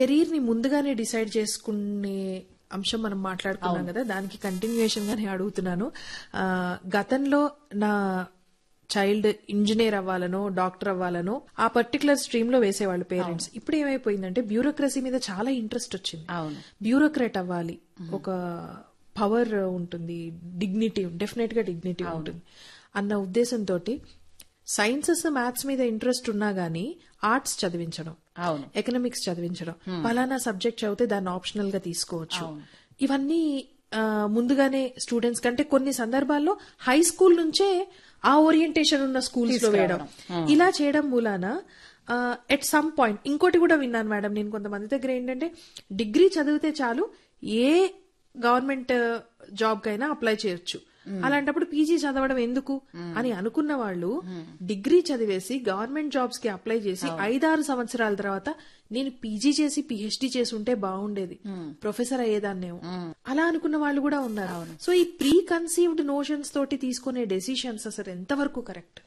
career ని ముందుగానే decide చేసుకునే అంశం మనం మాట్లాడుకున్నాం కదా దానికి కంటిన్యూయేషన్ గానే అడుగుతున్నాను ఆ, గతంలో నా చైల్డ్ ఇంజనీర్ అవ్వాలనో డాక్టర్ అవ్వాలనో ఆ పర్టికులర్ స్ట్రీమ్ లో వేసేవాళ్ళు పేరెంట్స్ ఇప్పుడు ఏమైపోయిందంటే బ్యూరోక్రసీ మీద చాలా ఇంట్రెస్ట్ వచ్చింది అవును బ్యూరోక్రాట్ అవ్వాలి ఒక పవర్ ఉంటుంది డిగ్నిటీ డెఫినెట్ గా డిగ్నిటీ ఉంటుంది అన్న ఉద్దేశంతో సైన్సెస్ మ్యాథ్స్ మీద ఇంట్రెస్ట్ ఉన్నా గానీ ఆర్ట్స్ చదివించడం అవును ఎకనామిక్స్ చదివించడం పలానా సబ్జెక్ట్ చదివితే దాన్ని ఆప్షనల్ గా తీసుకోవచ్చు ఇవన్నీ ఆ, ముందుగానే స్టూడెంట్స్ కంటే కొన్ని సందర్భాల్లో హై స్కూల్ నుంచే ఆ ఓరియంటేషన్ ఉన్న స్కూల్స్ లో వేయడం ఇలా చేయడం మూలాన ఎట్ సమ్ పాయింట్ ఇంకోటి కూడా విన్నాను మేడం నేను కొంతమంది దగ్గర ఏంటంటే డిగ్రీ చదివితే చాలు ఏ గవర్నమెంట్ జాబ్ కైనా అప్లై చేయొచ్చు అలాంటప్పుడు పీజీ చదవడం ఎందుకు అని అనుకున్న వాళ్ళు డిగ్రీ చదివేసి గవర్నమెంట్ జాబ్స్ కి అప్లై చేసి ఐదారు సంవత్సరాల తర్వాత నేను పీజీ చేసి పిహెచ్డి చేసి ఉంటే బాగుండేది ప్రొఫెసర్ అయ్యేదాన్నేమో అలా అనుకున్న వాళ్ళు కూడా ఉన్నారు సో ఈ ప్రీ కన్సీవ్డ్ నోషన్స్ తోటి తీసుకునే డెసిషన్స్ అసలు ఎంతవరకు correct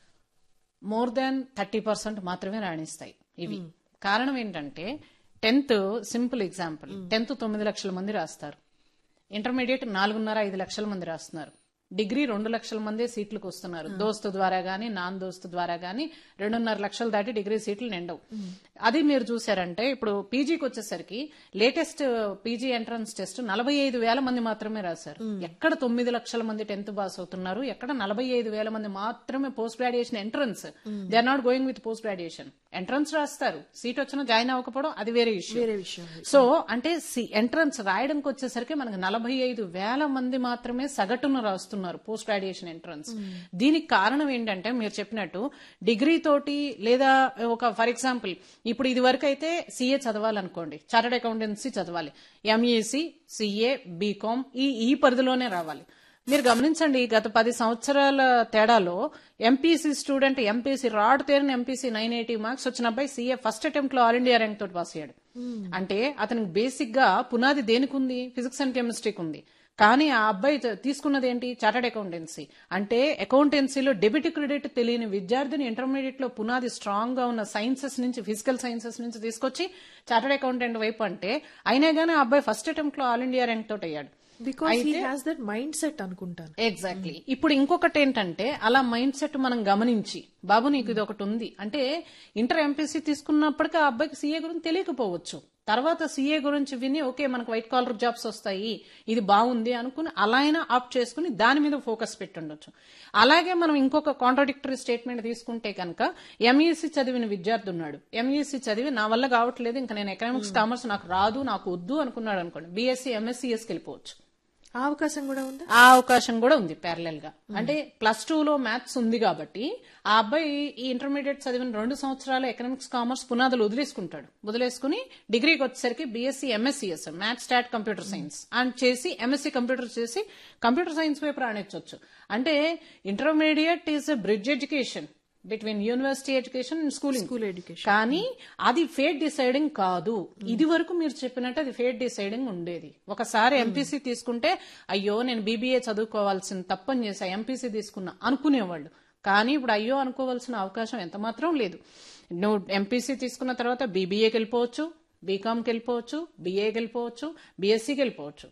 more than thirty percent మాత్రమే రాణిస్తాయి ఇవి కారణం ఏంటంటే టెన్త్ సింపుల్ ఎగ్జాంపుల్ టెన్త్ తొమ్మిది లక్షల మంది రాస్తారు ఇంటర్మీడియట్ నాలుగున్నర ఐదు లక్షల మంది రాస్తున్నారు డిగ్రీ రెండు లక్షల మందే సీట్లకు వస్తున్నారు దోస్తు ద్వారా గానీ నాన్ దోస్తు ద్వారా గానీ రెండున్నర లక్షలు దాటి డిగ్రీ సీట్లు నిండవు అది మీరు చూసారంటే ఇప్పుడు పీజీకి వచ్చేసరికి లేటెస్ట్ పీజీ ఎంట్రన్స్ టెస్ట్ నలభై ఐదు వేల మంది మాత్రమే రాశారు ఎక్కడ తొమ్మిది లక్షల మంది టెన్త్ పాస్ అవుతున్నారు ఎక్కడ నలభై ఐదు వేల మంది మాత్రమే post graduation entrance they are not going with post graduation entrance రాస్తారు సీట్ వచ్చినా జాయిన్ అవ్వకపోవడం అది వేరే ఇష్యూ వేరే విషయం సో అంటే ఎంట్రన్స్ రాయడానికి వచ్చేసరికి మనకు నలభై ఐదు వేల మంది మాత్రమే సగటున రాస్తున్నారు పోస్ట్ గ్రాడ్యుయేషన్ ఎంట్రన్స్ దీనికి కారణం ఏంటంటే మీరు చెప్పినట్టు డిగ్రీ తోటి లేదా ఒక ఫర్ ఎగ్జాంపుల్ ఇప్పుడు ఇది వరకు అయితే సిఏ చదవాలనుకోండి చార్టెడ్ అకౌంటెన్సీ చదవాలి ఎంఈసి సిఏ బీకామ్ ఈ ఈ పరిధిలోనే రావాలి మీరు గమనించండి గత పది సంవత్సరాల తేడాలో ఎంపీసీ స్టూడెంట్ ఎంపీసీ రాడ్ తేరిన ఎంపీసీ నైన్ ఎయిటీ మార్క్స్ వచ్చిన అబ్బాయి సీఏ ఫస్ట్ అటెంప్ట్ లో ఆల్ ఇండియా ర్యాంక్ తోటి పాస్ అయ్యాడు అంటే అతనికి బేసిక్ గా పునాది దేనికి ఉంది ఫిజిక్స్ అండ్ కెమిస్ట్రీకి ఉంది కానీ ఆ అబ్బాయి త- తీసుకున్నది ఏంటి చార్టర్డ్ అకౌంటెన్సీ అంటే అకౌంటెన్సీలో డెబిట్ క్రెడిట్ తెలియని విద్యార్థిని ఇంటర్మీడియట్ లో పునాది స్ట్రాంగ్ గా ఉన్న సైన్సెస్ నుంచి ఫిజికల్ సైన్సెస్ నుంచి తీసుకొచ్చి చార్టర్డ్ అకౌంటెంట్ వైపు అంటే అయినా కానీ ఆ అబ్బాయి ఫస్ట్ అటెంప్ట్ లో ఆల్ ఇండియా ర్యాంక్ తోటి అయ్యాడు because he has that mindset అనుకుంటాను ఎగ్జాక్ట్లీ ఇప్పుడు ఇంకొకటి ఏంటంటే అలా మైండ్ సెట్ మనం గమనించి బాబు నీకు ఇది ఒకటి ఉంది అంటే ఇంటర్ ఎంపీసీ తీసుకున్నప్పటికీ ఆ అబ్బాయికి సీఏ గురించి తెలియకపోవచ్చు తర్వాత సీఏ గురించి విని ఓకే మనకు వైట్ కాలర్ జాబ్స్ వస్తాయి ఇది బాగుంది అనుకుని అలా అయినా ఆప్ట్ చేసుకుని దాని మీద ఫోకస్ పెట్టుండొచ్చు అలాగే మనం ఇంకొక కాంట్రాడిక్టరీ స్టేట్మెంట్ తీసుకుంటే కనుక ఎంఈసీ చదివిన విద్యార్థి ఉన్నాడు ఎంఈసీ చదివి నా వల్ల కావట్లేదు ఇంకా నేను ఎకనామిక్స్ కామర్స్ నాకు రాదు నాకు వద్దు అనుకున్నాడు అనుకోండి బీఎస్సీ ఎంఎస్సీఎస్కి వెళ్ళిపోవచ్చు ఆ అవకాశం కూడా ఉందా ఆ అవకాశం కూడా ఉంది ప్యారలల్ గా అంటే ప్లస్ టూ లో మ్యాథ్స్ ఉంది కాబట్టి ఆ అబ్బాయి ఈ ఇంటర్మీడియట్ చదివిన రెండు సంవత్సరాలు ఎకనామిక్స్ కామర్స్ పునాదులు వదిలేసుకుంటాడు వదిలేసుకుని డిగ్రీకి వచ్చేసరికి BSc MSCS maths stat computer science అని చేసి ఎంఎస్సీ కంప్యూటర్ చేసి కంప్యూటర్ సైన్స్ వైపు రాణించవచ్చు అంటే intermediate is a bridge education between university education and schooling school education కానీ అది ఫేట్ డిసైడింగ్ కాదు ఇది వరకు మీరు చెప్పినట్టు అది ఫేట్ డిసైడింగ్ ఉండేది ఒకసారి ఎంపీసీ తీసుకుంటే అయ్యో నేను బీబీఏ చదువుకోవాల్సిన తప్పని చేసా ఎంపీసీ తీసుకున్నా అనుకునేవాళ్ళు కానీ ఇప్పుడు అయ్యో అనుకోవాల్సిన అవకాశం ఎంత మాత్రం లేదు నువ్వు ఎంపీసీ తీసుకున్న తర్వాత బీబీఏకి వెళ్ళిపోవచ్చు బీకామ్కి వెళ్ళిపోవచ్చు బీఏకి వెళ్ళిపోవచ్చు బీఎస్సీకి వెళ్ళిపోవచ్చు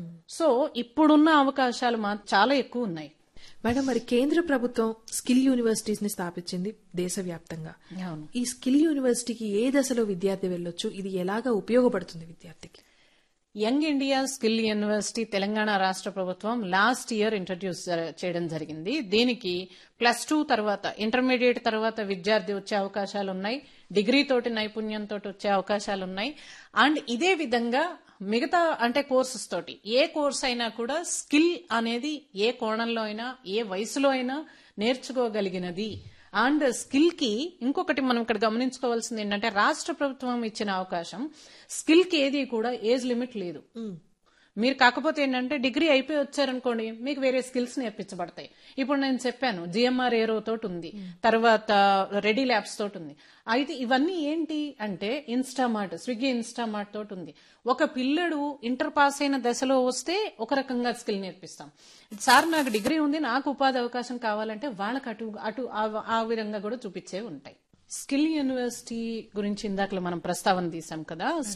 సో ఇప్పుడున్న అవకాశాలు మా చాలా ఎక్కువ ఉన్నాయి మేడం మరి కేంద్ర ప్రభుత్వం స్కిల్ యూనివర్సిటీస్ ని స్థాపించింది దేశవ్యాప్తంగా అవును ఈ స్కిల్ యూనివర్సిటీకి ఏ దశలో విద్యార్థి వెళ్ళొచ్చు ఇది ఎలాగా ఉపయోగపడుతుంది విద్యార్థికి young India skill university Telangana రాష్ట్ర ప్రభుత్వం లాస్ట్ ఇయర్ ఇంట్రడ్యూస్ జర- చేయడం జరిగింది దీనికి ప్లస్ టూ తర్వాత ఇంటర్మీడియట్ తర్వాత విద్యార్థి వచ్చే అవకాశాలు ఉన్నాయి డిగ్రీ తోటి నైపుణ్యంతో వచ్చే అవకాశాలు ఉన్నాయి అండ్ ఇదే విధంగా మిగతా అంటే కోర్సెస్ తోటి ఏ కోర్స్ అయినా కూడా స్కిల్ అనేది ఏ కోణంలో అయినా ఏ వయసులో అయినా నేర్చుకోగలిగినది అండ్ స్కిల్ కి ఇంకొకటి మనం ఇక్కడ గమనించుకోవాల్సింది ఏంటంటే రాష్ట్ర ప్రభుత్వం ఇచ్చిన అవకాశం స్కిల్ కి ఏది కూడా ఏజ్ లిమిట్ లేదు మీరు కాకపోతే ఏంటంటే డిగ్రీ అయిపోయి వచ్చారనుకోండి మీకు వేరే స్కిల్స్ నేర్పించబడతాయి ఇప్పుడు నేను చెప్పాను జిఎంఆర్ ఏరో తోటి ఉంది తర్వాత రెడీ ల్యాబ్స్ తోటి ఉంది అయితే ఇవన్నీ ఏంటి అంటే ఇన్స్టామార్ట్ స్విగ్గీ ఇన్స్టామార్ట్ తోటి ఉంది ఒక పిల్లడు ఇంటర్ పాస్ అయిన దశలో వస్తే ఒక రకంగా స్కిల్ నేర్పిస్తాం సార్ నాకు డిగ్రీ ఉంది నాకు ఉపాధి అవకాశం కావాలంటే వాళ్ళకి అటు అటు ఆ- ఆ విధంగా కూడా చూపించేవి ఉంటాయి స్కిల్ యూనివర్సిటీ గురించి ఇందాక మనం ప్రస్తావన తీసాం కదా